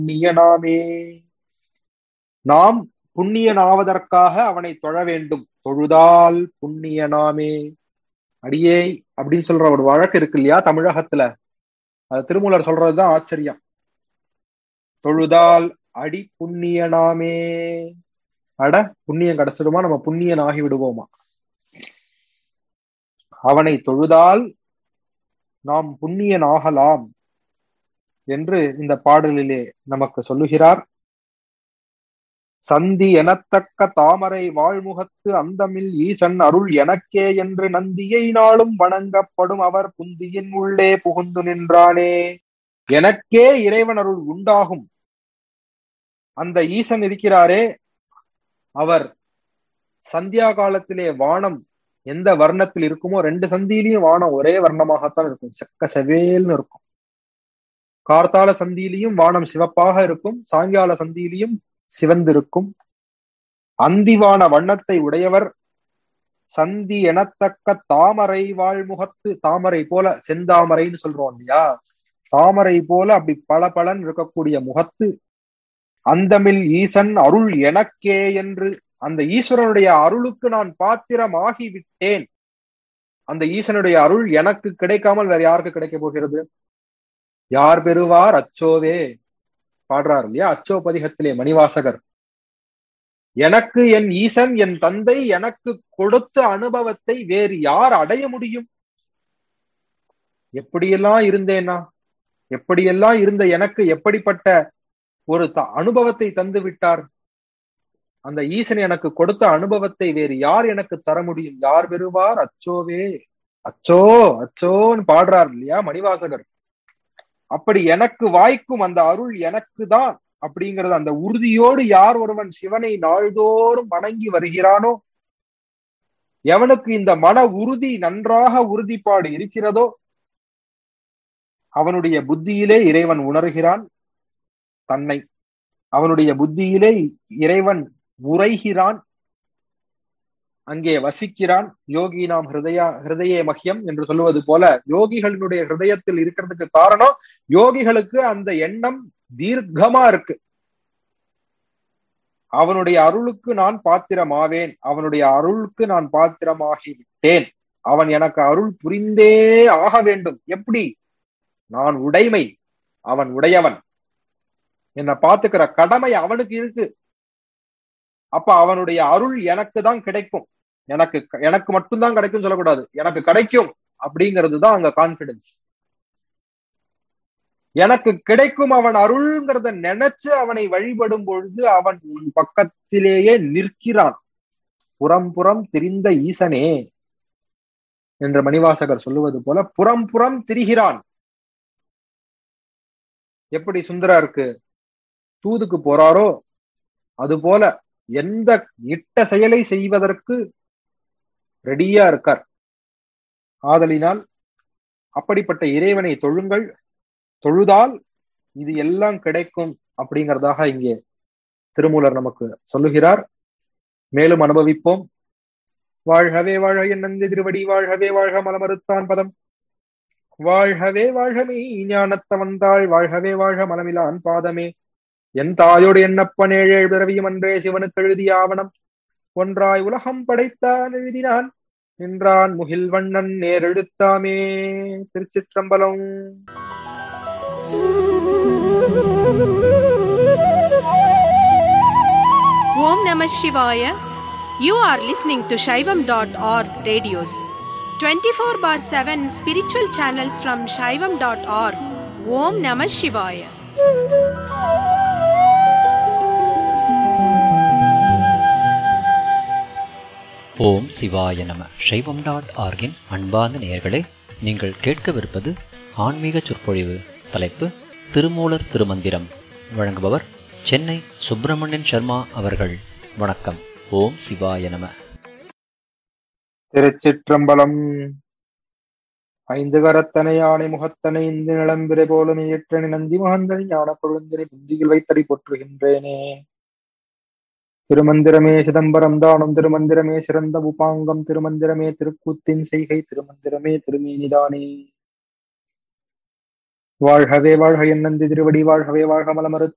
புண்ணியனாமே நாம் புண்ணியனாவதற்காக அவனை தொழ வேண்டும் தொழுதால் புண்ணியனாமே அடியே அப்படின்னு சொல்ற ஒரு வழக்கு இருக்கு இல்லையா தமிழகத்துல அது திருமூலர் சொல்றதுதான் ஆச்சரியம் தொழுதால் அடி புண்ணியனாமே அட புண்ணியம் கிடைச்சிடுமா நம்ம புண்ணியன் ஆகி விடுவோமா அவனை தொழுதால் நாம் புண்ணியன் ஆகலாம் என்று இந்த பாடலிலே நமக்கு சொல்லுகிறார் சந்தி எனத்தக்க தாமரை வாழ்முகத்து அந்தமில் ஈசன் அருள் எனக்கே என்று நந்தியை நாளும் வணங்கப்படும் அவர் புந்தியின் உள்ளே புகுந்து நின்றானே எனக்கே இறைவன் அருள் உண்டாகும் அந்த ஈசன் இருக்கிறாரே அவர் சந்தியா காலத்திலே வானம் எந்த வர்ணத்தில் இருக்குமோ ரெண்டு சந்தியிலையும் வானம் ஒரே வர்ணமாகத்தான் இருக்கும் செக்க செவேல்னு இருக்கும் கார்த்தால சந்தியிலையும் வானம் சிவப்பாக இருக்கும் சாயங்கால சந்தியிலையும் சிவந்திருக்கும் அந்திவான வண்ணத்தை உடையவர் சந்தி எனத்தக்க தாமரை வாழ்முகத்து தாமரை போல செந்தாமரைன்னு சொல்றோம் இல்லையா தாமரை போல அப்படி பல பலன் இருக்கக்கூடிய முகத்து அந்தமில் ஈசன் அருள் எனக்கே என்று அந்த ஈஸ்வரனுடைய அருளுக்கு நான் பாத்திரமாகி விட்டேன் அந்த ஈசனுடைய அருள் எனக்கு கிடைக்காமல் வேற யாருக்கு கிடைக்க போகிறது யார் பெறுவார் அச்சோவே பாடுறார் இல்லையா அச்சோ பதிகத்திலே மணிவாசகர் எனக்கு என் ஈசன் என் தந்தை எனக்கு கொடுத்த அனுபவத்தை வேறு யார் அடைய முடியும் எப்படியெல்லாம் இருந்தேனா எப்படியெல்லாம் இருந்த எனக்கு எப்படிப்பட்ட ஒரு த அனுபவத்தை தந்து விட்டார் அந்த ஈசன் எனக்கு கொடுத்த அனுபவத்தை வேறு யார் எனக்கு தர முடியும் யார் பெறுவார் அச்சோவே அச்சோ அச்சோன்னு பாடுறார் இல்லையா மணிவாசகர் அப்படி எனக்கு வாய்க்கும் அந்த அருள் எனக்கு தான் அப்படிங்கிறது அந்த உறுதியோடு யார் ஒருவன் சிவனை நாள்தோறும் வணங்கி வருகிறானோ எவனுக்கு இந்த மன உறுதி நன்றாக உறுதிப்பாடு இருக்கிறதோ அவனுடைய புத்தியிலே இறைவன் உணர்கிறான் தன்னை அவனுடைய புத்தியிலே இறைவன் உரைகிறான் அங்கே வசிக்கிறான் யோகி நாம் ஹிருதயா ஹிருதயே மஹ்யம் என்று சொல்லுவது போல யோகிகளினுடைய ஹிருதயத்தில் இருக்கிறதுக்கு காரணம் யோகிகளுக்கு அந்த எண்ணம் தீர்க்கமா இருக்கு அவனுடைய அருளுக்கு நான் பாத்திரமாவேன் அவனுடைய அருளுக்கு நான் பாத்திரமாகி விட்டேன் அவன் எனக்கு அருள் புரிந்தே ஆக வேண்டும் எப்படி நான் உடைமை அவன் உடையவன் என்னை பாத்துக்கிற கடமை அவனுக்கு இருக்கு அப்ப அவனுடைய அருள் எனக்கு தான் கிடைக்கும் எனக்கு எனக்கு மட்டும்தான் கிடைக்கும் சொல்லக்கூடாது எனக்கு கிடைக்கும் அப்படிங்கிறது தான் அங்க கான்பிடன்ஸ் எனக்கு கிடைக்கும் அவன் அருள்ங்கிறத நினைச்சு அவனை வழிபடும் பொழுது அவன் உன் பக்கத்திலேயே நிற்கிறான் புறம் புறம் திரிந்த ஈசனே என்று மணிவாசகர் சொல்லுவது போல புறம் புறம் திரிகிறான் எப்படி சுந்தரா இருக்கு தூதுக்கு போறாரோ அது போல எந்த இட்ட செயலை செய்வதற்கு ரெடியா இருக்கார் ஆதலினால் அப்படிப்பட்ட இறைவனை தொழுங்கள் தொழுதால் இது எல்லாம் கிடைக்கும் அப்படிங்கிறதாக இங்கே திருமூலர் நமக்கு சொல்லுகிறார் மேலும் அனுபவிப்போம் வாழ்கவே வாழ்க என் நந்தி திருவடி வாழ்கவே வாழ்க மலமறுத்தான் பதம் வாழ்கவே வாழ்கமே ஞானத்தவந்தாள் வாழ்கவே வாழ்க மலமிலான் பாதமே என் தாயோடு என்னப்பன் ஏழேழ் பிறவியும் அன்றே சிவனுக்கு எழுதிய ஆவணம் ஒன்றாய் உலகம் படைத்தான் எழுதினான் நின்றான் முகில் வண்ணன் நேரெழுத்தாமே திருச்சிற்றம்பலம் Om Namah Shivaya. You are listening to Shaivam.org radios. 24 bar 7 spiritual channels from Shaivam.org. Om Namah Shivaya. ஓம் சிவாய நம சைவம் டாட் ஆர்கின் அன்பார்ந்த நேயர்களே நீங்கள் கேட்கவிருப்பது ஆன்மீக சொற்பொழிவு தலைப்பு திருமூலர் திருமந்திரம் வழங்குபவர் சென்னை சுப்பிரமணியன் சர்மா அவர்கள் வணக்கம் ஓம் சிவாய நம திருச்சிற்றம்பலம் ஐந்து கரத்தனை யானை முகத்தனை இந்து நிலம்பிரை போல நீற்றனை நந்தி மகந்தனை ஞான கொழுந்தனை புந்தியில் வைத்தடி போற்றுகின்றேனே திருமந்திரமே சிதம்பரம் தானம் திருமந்திரமே சிறந்த உபாங்கம் திருமந்திரமே திருக்கூத்தின் செய்கை திருமந்திரமே திருமேனிதானே வாழ்கவே வாழ்க என் நந்தி திருவடி வாழ்கவே வாழ்க மலமறுத்த